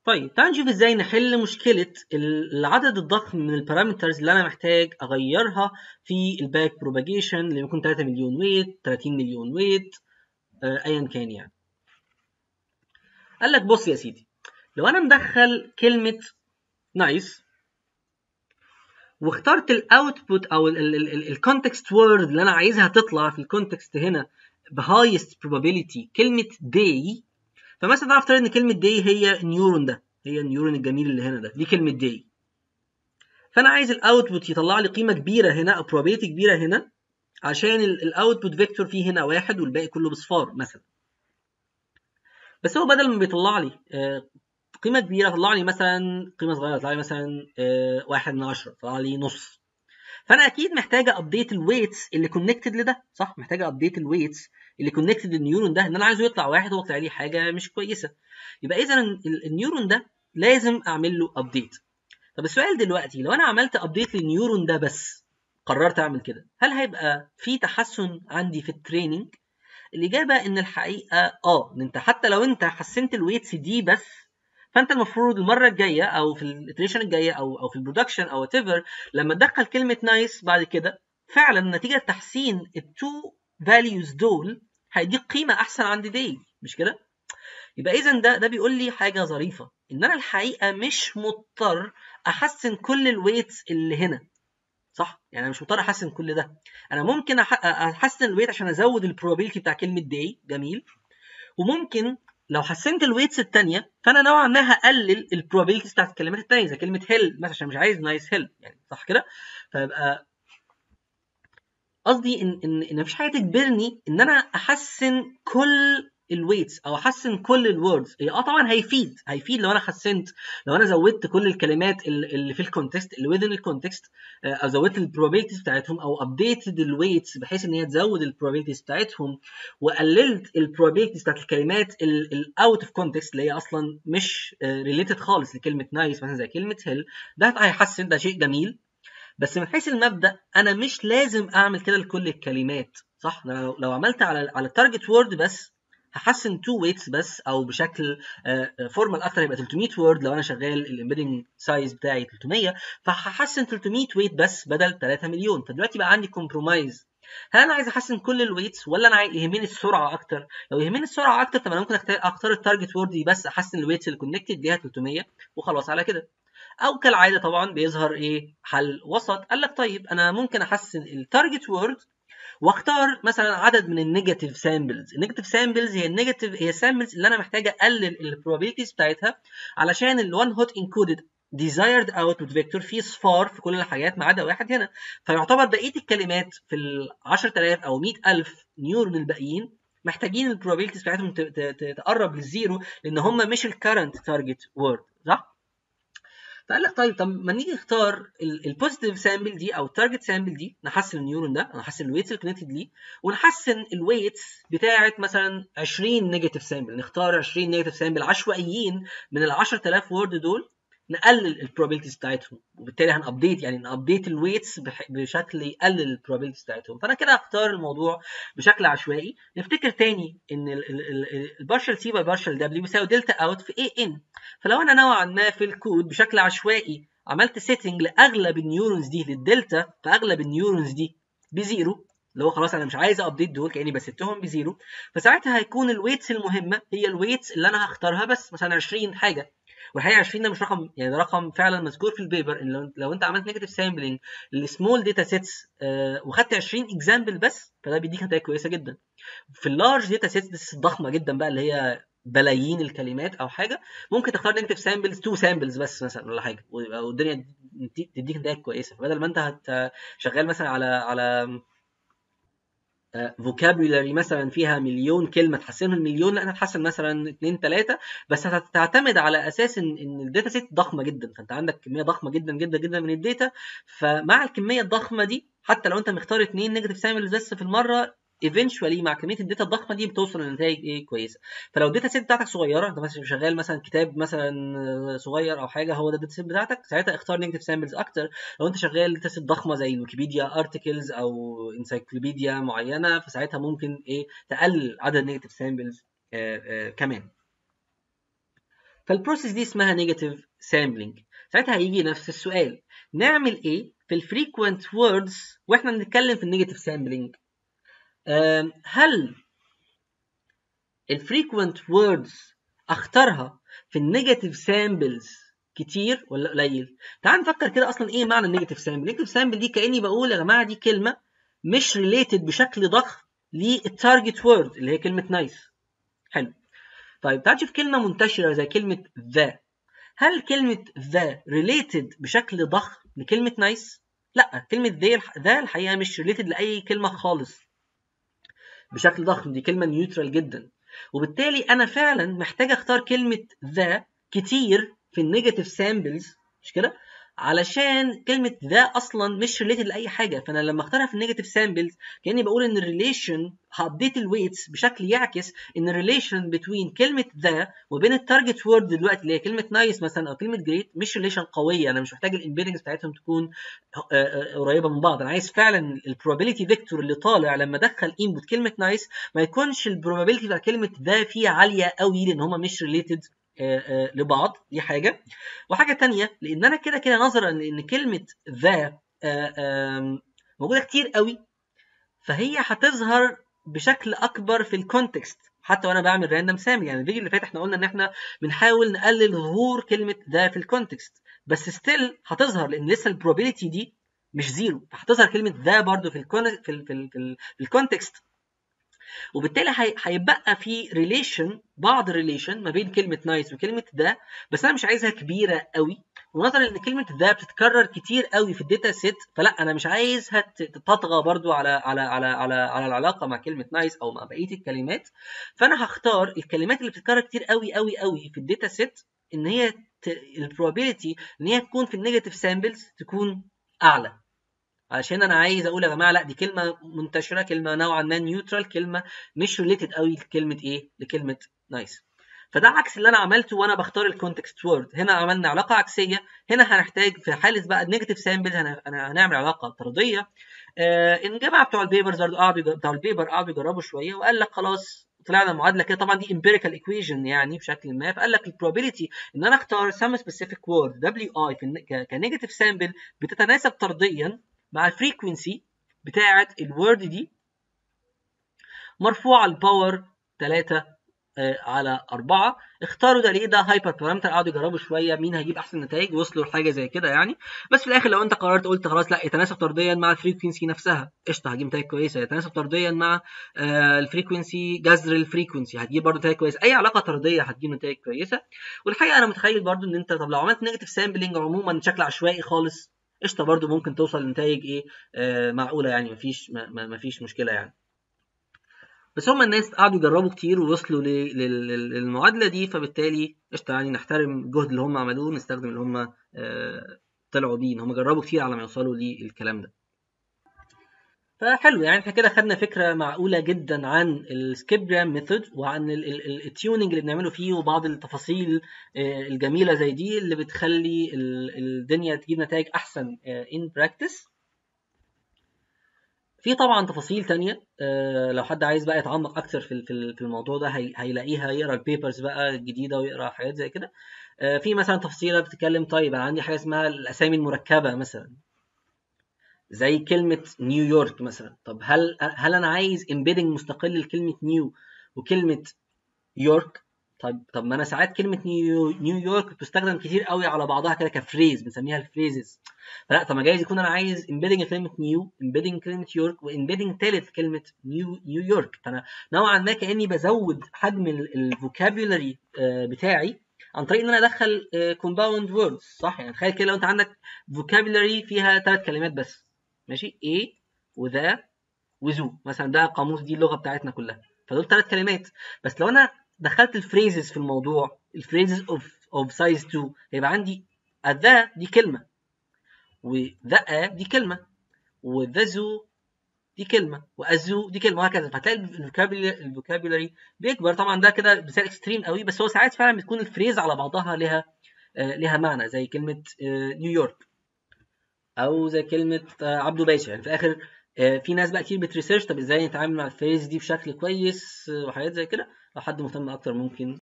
طيب تعال نشوف ازاي نحل مشكله العدد الضخم من البارامترز اللي انا محتاج اغيرها في الباك بروباجيشن اللي يكون 3 مليون ويت 30 مليون ويت آه، ايا كان يعني قال لك بص يا سيدي لو انا مدخل كلمه نايس واخترت الاوتبوت او الكونتكست وورد اللي انا عايزها تطلع في الكونتكست هنا بهايست probability كلمه day فمثلا تعرف ان كلمه day هي النيورون ده هي النيورون الجميل اللي هنا ده دي كلمه day فانا عايز الاوتبوت يطلع لي قيمه كبيره هنا او probability كبيره هنا عشان الاوتبوت فيكتور فيه هنا واحد والباقي كله بصفار مثلا بس هو بدل ما بيطلع لي آه، قيمه كبيره طلع لي مثلا قيمه صغيره طلع لي مثلا آه، واحد من عشرة طلع لي نص فانا اكيد محتاجه ابديت الويتس اللي كونكتد لده صح محتاجه ابديت الويتس اللي كونكتد للنيورون ده ان انا عايزه يطلع واحد هو طلع لي حاجه مش كويسه يبقى اذا النيورون ده لازم اعمل له ابديت طب السؤال دلوقتي لو انا عملت ابديت للنيورون ده بس قررت اعمل كده هل هيبقى في تحسن عندي في التريننج الاجابه ان الحقيقه اه ان انت حتى لو انت حسنت الويتس دي بس فانت المفروض المره الجايه او في الاتريشن الجايه او او في البرودكشن او وات لما تدخل كلمه نايس بعد كده فعلا نتيجه تحسين التو فاليوز دول هيديك قيمه احسن عند دي مش كده يبقى اذا ده ده بيقول لي حاجه ظريفه ان انا الحقيقه مش مضطر احسن كل الويتس اللي هنا صح يعني انا مش مضطر احسن كل ده انا ممكن احسن الويت عشان ازود البروبابيلتي بتاع كلمه دي جميل وممكن لو حسنت الويتس الثانيه فانا نوعا ما هقلل البروبابيلتيز بتاعت الكلمات الثانيه زي كلمه هيل مثلا عشان مش عايز نايس هيل يعني صح كده فيبقى قصدي ان ان ان مفيش حاجه تجبرني ان انا احسن كل الويتس او احسن كل الوردز هي اه طبعا هيفيد هيفيد لو انا حسنت لو انا زودت كل الكلمات اللي في الكونتكست اللي within الكونتكست او زودت البروبابيلتيز بتاعتهم او ابديتد الويتس بحيث ان هي تزود البروبابيلتيز بتاعتهم وقللت البروبابيلتيز بتاعت الكلمات الاوت اوف كونتكست اللي هي اصلا مش ريليتد خالص لكلمه نايس مثلا زي كلمه هيل ده هيحسن ده شيء جميل بس من حيث المبدا انا مش لازم اعمل كده لكل الكلمات صح لو, لو عملت على على التارجت وورد بس هحسن تو ويتس بس او بشكل فورمال اكتر يبقى 300 وورد لو انا شغال الامبيدنج سايز بتاعي 300 فهحسن 300 ويت بس بدل 3 مليون فدلوقتي بقى عندي كومبرومايز هل انا عايز احسن كل الويتس ولا انا يهمني السرعه اكتر لو يهمني السرعه اكتر طب انا ممكن اختار التارجت وورد دي بس احسن الويتس اللي كونكتد ليها 300 وخلاص على كده او كالعاده طبعا بيظهر ايه حل وسط قال لك طيب انا ممكن احسن التارجت وورد واختار مثلا عدد من النيجاتيف سامبلز النيجاتيف سامبلز هي النيجاتيف هي سامبلز اللي انا محتاج اقلل البروبابيلتيز بتاعتها علشان الوان هوت انكودد desired output vector فيه صفار في كل الحاجات ما عدا واحد هنا فيعتبر بقيه الكلمات في ال 10000 او 100000 نيورون الباقيين محتاجين البروبابيلتيز بتاعتهم تقرب للزيرو لان هم مش الكرنت تارجت وورد صح؟ فقال لك طيب طب ما نيجي نختار البوزيتيف سامبل دي او التارجت سامبل دي نحسن النيورون ده نحسن الويتس الكونكتد ليه ونحسن الويتس بتاعه مثلا 20 نيجاتيف سامبل نختار 20 نيجاتيف سامبل عشوائيين من ال 10000 وورد دول نقلل البروبابيلتيز بتاعتهم وبالتالي هنابديت يعني نابديت الويتس بشكل يقلل البروبابيلتيز بتاعتهم فانا كده هختار الموضوع بشكل عشوائي نفتكر تاني ان البارشل سي باي بارشل دبليو بيساوي دلتا اوت في اي ان فلو انا نوعا ما في الكود بشكل عشوائي عملت سيتنج لاغلب النيورونز دي للدلتا فاغلب النيورونز دي بزيرو اللي هو خلاص انا مش عايز ابديت دول كاني بسيتهم بزيرو فساعتها هيكون الويتس المهمه هي الويتس اللي انا هختارها بس مثلا 20 حاجه والحقيقه 20 ده مش رقم يعني ده رقم فعلا مذكور في البيبر ان لو, لو انت عملت نيجاتيف سامبلنج لسمول داتا سيتس وخدت 20 اكزامبل بس فده بيديك نتائج كويسه جدا في اللارج داتا سيتس ضخمه جدا بقى اللي هي بلايين الكلمات او حاجه ممكن تختار نيجاتيف سامبلز تو سامبلز بس مثلا ولا حاجه والدنيا تديك نتائج كويسه فبدل ما انت هت شغال مثلا على على فوكابولاري مثلا فيها مليون كلمه تحسنهم المليون لا هتحسن مثلا اثنين ثلاثه بس هتعتمد على اساس ان ان الداتا سيت ضخمه جدا فانت عندك كميه ضخمه جدا جدا جدا من الداتا فمع الكميه الضخمه دي حتى لو انت مختار اثنين نيجاتيف سامبلز بس في المره ايفينشولي مع كميه الداتا الضخمه دي بتوصل لنتائج ايه كويسه فلو الداتا سيت بتاعتك صغيره انت مثلا شغال مثلا كتاب مثلا صغير او حاجه هو ده الداتا سيت بتاعتك ساعتها اختار نيجاتيف سامبلز اكتر لو انت شغال داتا سيت ضخمه زي الويكيبيديا ارتكلز او انسايكلوبيديا معينه فساعتها ممكن ايه تقلل عدد نيجاتيف سامبلز كمان فالبروسيس دي اسمها نيجاتيف سامبلينج ساعتها هيجي نفس السؤال نعمل ايه في الفريكوينت ووردز واحنا بنتكلم في النيجاتيف سامبلينج هل الفريكوينت ووردز اختارها في النيجاتيف سامبلز كتير ولا قليل تعال نفكر كده اصلا ايه معنى النيجاتيف سامبل النيجاتيف سامبل دي كاني بقول يا جماعه دي كلمه مش ريليتد بشكل ضخم للتارجت وورد اللي هي كلمه نايس حلو طيب تعال نشوف كلمه منتشره زي كلمه ذا هل كلمه ذا ريليتد بشكل ضخم لكلمه نايس لا كلمه ذا الحقيقه مش ريليتد لاي كلمه خالص بشكل ضخم دي كلمه نيوترال جدا وبالتالي انا فعلا محتاج اختار كلمه ذا كتير في النيجاتيف سامبلز مش كده علشان كلمه ذا اصلا مش ريليتد لاي حاجه فانا لما اختارها في النيجاتيف سامبلز كاني بقول ان الريليشن هابديت الويتس بشكل يعكس ان الريليشن بين كلمه ذا وبين التارجت وورد دلوقتي اللي هي كلمه نايس مثلا او كلمه جريت مش ريليشن قويه انا مش محتاج الامبيدنجز بتاعتهم تكون قريبه من بعض انا عايز فعلا البروبابيلتي فيكتور اللي طالع لما ادخل انبوت كلمه نايس ما يكونش البروبابيلتي بتاع كلمه ذا فيه عاليه قوي لان هما مش ريليتد لبعض دي حاجه وحاجه تانية لان انا كده كده نظرا ان كلمه ذا موجوده كتير قوي فهي هتظهر بشكل اكبر في الكونتكست حتى وانا بعمل راندوم سامبل يعني الفيديو اللي فات احنا قلنا ان احنا بنحاول نقلل ظهور كلمه ذا في الكونتكست بس ستيل هتظهر لان لسه البروبابيلتي دي مش زيرو فهتظهر كلمه ذا برضو في الكون في ال في ال في, ال في الكونتكست وبالتالي هيبقى في ريليشن بعض الريليشن ما بين كلمه نايس وكلمه ذا بس انا مش عايزها كبيره قوي ونظرا ان كلمه ذا بتتكرر كتير قوي في الداتا سيت فلا انا مش عايزها تطغى برضو على على على على على العلاقه مع كلمه نايس او مع بقيه الكلمات فانا هختار الكلمات اللي بتتكرر كتير قوي قوي قوي في الداتا سيت ان هي البروبابيلتي ان هي تكون في النيجاتيف سامبلز تكون اعلى علشان انا عايز اقول يا جماعه لا دي كلمه منتشره كلمه نوعا ما نيوترال كلمه مش ريليتد قوي لكلمه ايه لكلمه نايس فده عكس اللي انا عملته وانا بختار الكونتكست وورد هنا عملنا علاقه عكسيه هنا هنحتاج في حاله بقى النيجاتيف سامبل هنعمل علاقه طرديه آه الجماعه بتوع البيبرز برضه قعدوا بتوع البيبر قعدوا يجربوا شويه وقال لك خلاص طلعنا معادله كده طبعا دي امبيريكال ايكويشن يعني بشكل ما فقال لك البروبابيلتي ان انا اختار سم سبيسيفيك وورد دبليو اي كنيجاتيف سامبل بتتناسب طرديا مع الفريكونسي بتاعه الورد دي مرفوعه الباور 3 على 4 اختاروا ده ليه ده هايبر بارامتر قعدوا يجربوا شويه مين هيجيب احسن نتائج وصلوا لحاجه زي كده يعني بس في الاخر لو انت قررت قلت خلاص لا يتناسب طرديا مع الفريكونسي نفسها قشطه هجيب نتائج كويسه يتناسب طرديا مع آه الفريكونسي جذر الفريكونسي هتجيب برضه نتائج كويسه اي علاقه طرديه هتجيب نتائج كويسه والحقيقه انا متخيل برضه ان انت طب لو عملت نيجاتيف سامبلنج عموما بشكل عشوائي خالص قشطه برضه ممكن توصل لنتائج ايه آه معقوله يعني مفيش مفيش مشكله يعني بس هم الناس قعدوا يجربوا كتير ووصلوا للمعادله دي فبالتالي قشطه يعني نحترم الجهد اللي هم عملوه نستخدم اللي هم آه طلعوا بيه ان هم جربوا كتير على ما يوصلوا للكلام ده فحلو يعني احنا كده خدنا فكره معقوله جدا عن السكيبجرام ميثود وعن التيوننج اللي بنعمله فيه وبعض التفاصيل الجميله زي دي اللي بتخلي الدنيا تجيب نتائج احسن ان براكتس في طبعا تفاصيل تانية لو حد عايز بقى يتعمق اكتر في في الموضوع ده هيلاقيها يقرا البيبرز بقى الجديده ويقرا حاجات زي كده في مثلا تفصيله بتتكلم طيب انا عندي حاجه اسمها الاسامي المركبه مثلا زي كلمة نيويورك مثلا طب هل هل أنا عايز امبيدنج مستقل لكلمة نيو وكلمة يورك طب طب ما أنا ساعات كلمة نيو نيويورك بتستخدم كتير قوي على بعضها كده كفريز بنسميها الفريزز فلا طب ما جايز يكون أنا عايز امبيدنج كلمة نيو امبيدنج كلمة يورك وامبيدنج تالت كلمة نيو نيويورك فأنا نوعا ما كأني بزود حجم الفوكابولري بتاعي عن طريق ان انا ادخل كومباوند ووردز صح يعني تخيل كده لو انت عندك فوكابولري فيها ثلاث كلمات بس ماشي ايه وذا وذو مثلا ده قاموس دي اللغه بتاعتنا كلها فدول ثلاث كلمات بس لو انا دخلت الفريزز في الموضوع الفريزز اوف اوف سايز 2 هيبقى عندي ذا دي كلمه وذا دي كلمه وذزو دي كلمه وازو دي كلمه وهكذا فهتلاقي الفوكابولري بيكبر طبعا ده كده مثال اكستريم قوي بس هو ساعات فعلا بتكون الفريز على بعضها لها آه لها معنى زي كلمه آه نيويورك او زي كلمه عبده باشا يعني في الاخر في ناس بقى كتير بتريسيرش طب ازاي نتعامل مع الفريز دي بشكل كويس وحاجات زي كده لو حد مهتم اكتر ممكن